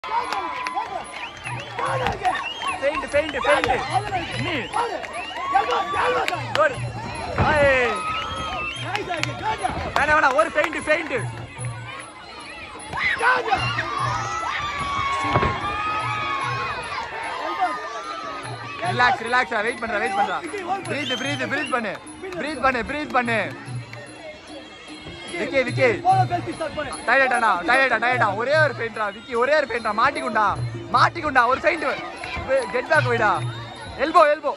faint faint faint நீ ஒரு ஐய் வேணா வேணா ஒரு faint faint relax relax wait பண்ற வெயிட் பண்றா பிரீத் பிரீத் பிரீத் பண்ணு பிரீத் பண்ணு பிரீத் பண்ணு விக்கி விக்கி டயர்டானா டயர்டா டயர்டா ஒரே ஒரு பெயிண்டா விக்கி ஒரே ஒரு பெயிண்டா மாட்டிக்குண்டா மாட்டிக்குண்டா ஒரு பெயிண்ட் கெட் பேக் வைடா எல்போ எல்போ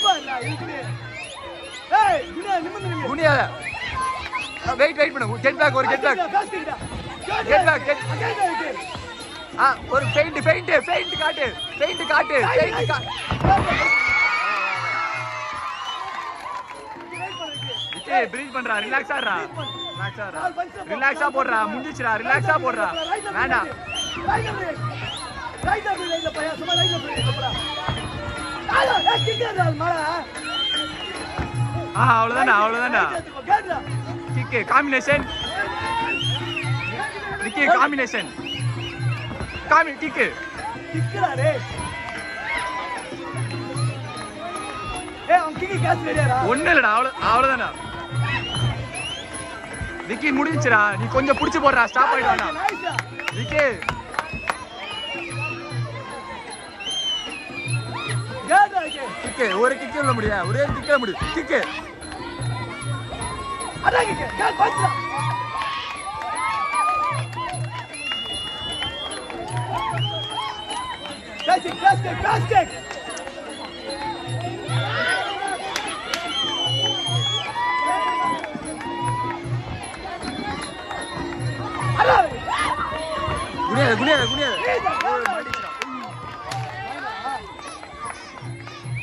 குனியாத வெயிட் வெயிட் பண்ணு கெட் பேக் ஒரு get back get back get ஆ ஒரு பெயிண்ட் பெயிண்ட் பெயிண்ட் காட்டு பெயிண்ட் காட்டு பெயிண்ட் காட்டு விக்கி பிரீத் பண்றா ரிலாக்ஸ் ஆடுறா ரிலாக்ஸ் ஆடுறா ரிலாக்ஸா போடுறா முடிஞ்சிச்சுடா ரிலாக்ஸா போடுறா வேண்டாம் ஆ அவ்வளவுதான்டா அவ்வளவுதான்டா கிக்கு காம்பினேஷன் விக்கி காம்பினேஷன் காமி கிக்கு ஒண்ணு இல்லடா அவ்வளவு அவ்வளவுதான்டா விக்கி முடிஞ்சுடா நீ கொஞ்சம் புடிச்சு போடுறா ஸ்டாப் ஆயிட்டு வேண்டாம் விக்கி கிக்கு ஒரு கிக்கு உள்ள முடியா ஒரே ஒரு கிக்க முடியும் கிக்கு குனியாத குனியாத குனியாத